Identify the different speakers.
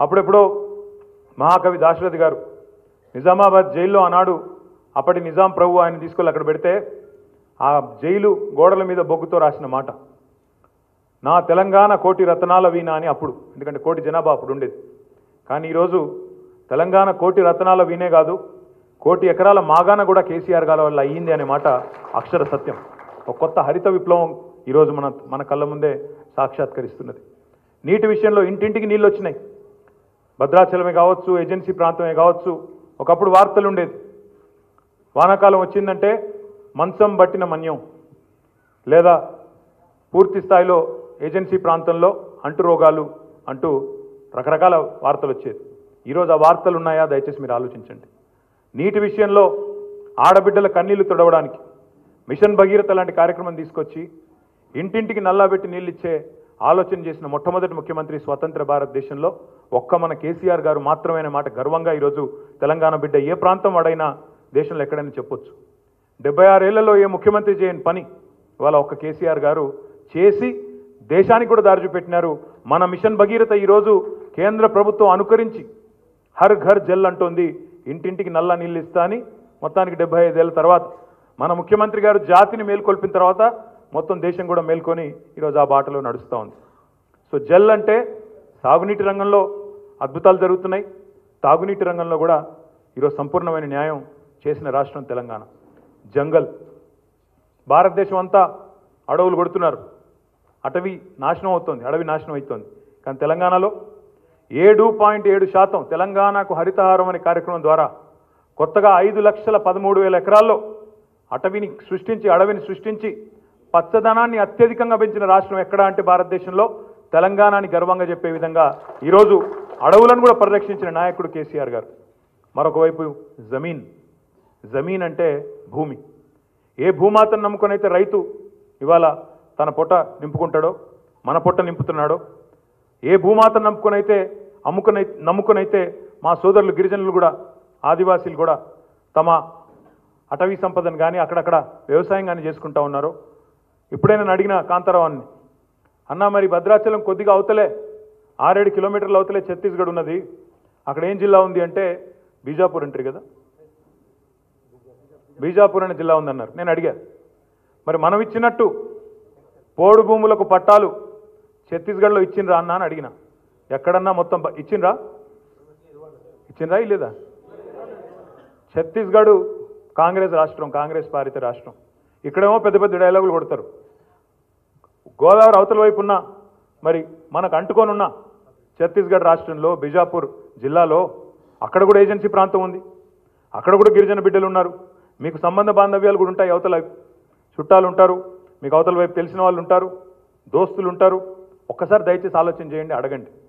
Speaker 1: అప్పుడెప్పుడో మహాకవి దాశరథి గారు నిజామాబాద్ జైల్లో ఆనాడు అప్పటి నిజాం ప్రభు ఆయన తీసుకెళ్ళి అక్కడ పెడితే ఆ జైలు గోడల మీద బొగ్గుతో రాసిన మాట నా తెలంగాణ కోటి రత్నాల వీణ అని అప్పుడు ఎందుకంటే కోటి జనాభా అప్పుడు ఉండేది కానీ ఈరోజు తెలంగాణ కోటి రత్నాల వీణే కాదు కోటి ఎకరాల మాగాన కూడా కేసీఆర్ గారి వల్ల అయ్యింది అనే మాట అక్షర సత్యం ఒక కొత్త హరిత విప్లవం ఈరోజు మన మన కళ్ళ ముందే సాక్షాత్కరిస్తున్నది నీటి విషయంలో ఇంటింటికి నీళ్ళు వచ్చినాయి భద్రాచలమే కావచ్చు ఏజెన్సీ ప్రాంతమే కావచ్చు ఒకప్పుడు వార్తలు ఉండేది వానాకాలం వచ్చిందంటే మంచం బట్టిన మన్యం లేదా పూర్తి స్థాయిలో ఏజెన్సీ ప్రాంతంలో అంటు రోగాలు అంటూ రకరకాల వార్తలు వచ్చేది ఈరోజు ఆ వార్తలు ఉన్నాయా దయచేసి మీరు ఆలోచించండి నీటి విషయంలో ఆడబిడ్డల కన్నీళ్లు తుడవడానికి మిషన్ భగీరథ లాంటి కార్యక్రమం తీసుకొచ్చి ఇంటింటికి నల్లాబెట్టి నీళ్ళు ఇచ్చే ఆలోచన చేసిన మొట్టమొదటి ముఖ్యమంత్రి స్వతంత్ర భారతదేశంలో ఒక్క మన కేసీఆర్ గారు మాత్రమే అనే మాట గర్వంగా ఈరోజు తెలంగాణ బిడ్డ ఏ ప్రాంతం వాడైనా దేశంలో ఎక్కడైనా చెప్పొచ్చు డెబ్బై ఆరేళ్లలో ఏ ముఖ్యమంత్రి చేయని పని ఇవాళ ఒక్క కేసీఆర్ గారు చేసి దేశానికి కూడా దారి చూపెట్టినారు మన మిషన్ భగీరథ ఈరోజు కేంద్ర ప్రభుత్వం అనుకరించి హర్ ఘర్ జల్ అంటోంది ఇంటింటికి నల్ల నీళ్ళు ఇస్తా అని మొత్తానికి డెబ్బై ఐదేళ్ల తర్వాత మన ముఖ్యమంత్రి గారు జాతిని మేల్కొల్పిన తర్వాత మొత్తం దేశం కూడా మేల్కొని ఈరోజు ఆ బాటలో నడుస్తూ ఉంది సో జల్ అంటే సాగునీటి రంగంలో అద్భుతాలు జరుగుతున్నాయి తాగునీటి రంగంలో కూడా ఈరోజు సంపూర్ణమైన న్యాయం చేసిన రాష్ట్రం తెలంగాణ జంగల్ భారతదేశం అంతా అడవులు కొడుతున్నారు అటవీ నాశనం అవుతుంది అడవి నాశనం అవుతుంది కానీ తెలంగాణలో ఏడు పాయింట్ ఏడు శాతం తెలంగాణకు హరితహారం అనే కార్యక్రమం ద్వారా కొత్తగా ఐదు లక్షల పదమూడు వేల ఎకరాల్లో అటవిని సృష్టించి అడవిని సృష్టించి పచ్చదనాన్ని అత్యధికంగా పెంచిన రాష్ట్రం ఎక్కడా అంటే భారతదేశంలో తెలంగాణని గర్వంగా చెప్పే విధంగా ఈరోజు అడవులను కూడా పరిరక్షించిన నాయకుడు కేసీఆర్ గారు మరొక వైపు జమీన్ జమీన్ అంటే భూమి ఏ భూమాతను నమ్ముకొనైతే రైతు ఇవాళ తన పొట్ట నింపుకుంటాడో మన పొట్ట నింపుతున్నాడో ఏ భూమాతను నమ్ముకొనైతే అమ్ముకునై నమ్ముకునైతే మా సోదరులు గిరిజనులు కూడా ఆదివాసీలు కూడా తమ అటవీ సంపదను కానీ అక్కడక్కడ వ్యవసాయం కానీ చేసుకుంటా ఉన్నారు ఇప్పుడే నేను అడిగిన కాంతారావాన్ని అన్నా మరి భద్రాచలం కొద్దిగా అవతలే ఆరేడు కిలోమీటర్ల అవతలే ఛత్తీస్గఢ్ ఉన్నది అక్కడ ఏం జిల్లా ఉంది అంటే బీజాపూర్ అంటారు కదా బీజాపూర్ అనే జిల్లా ఉందన్నారు నేను అడిగా మరి మనం ఇచ్చినట్టు పోడు భూములకు పట్టాలు ఛత్తీస్గఢ్లో ఇచ్చిండ్రా అన్నా అని అడిగిన ఎక్కడన్నా మొత్తం బ- ఇచ్చిండ్రా ఇచ్చిండ్రా లేదా ఛత్తీస్గఢ్ కాంగ్రెస్ రాష్ట్రం కాంగ్రెస్ పాలిత రాష్ట్రం ఇక్కడేమో పెద్ద పెద్ద డైలాగులు కొడతారు గోదావరి అవతల వైపు ఉన్న మరి మనకు అంటుకొని ఉన్న ఛత్తీస్గఢ్ రాష్ట్రంలో బిజాపూర్ జిల్లాలో అక్కడ కూడా ఏజెన్సీ ప్రాంతం ఉంది అక్కడ కూడా గిరిజన బిడ్డలు ఉన్నారు మీకు సంబంధ బాంధవ్యాలు కూడా ఉంటాయి అవతల చుట్టాలు ఉంటారు మీకు అవతల వైపు తెలిసిన వాళ్ళు ఉంటారు దోస్తులు ఉంటారు ఒక్కసారి దయచేసి ఆలోచన చేయండి అడగండి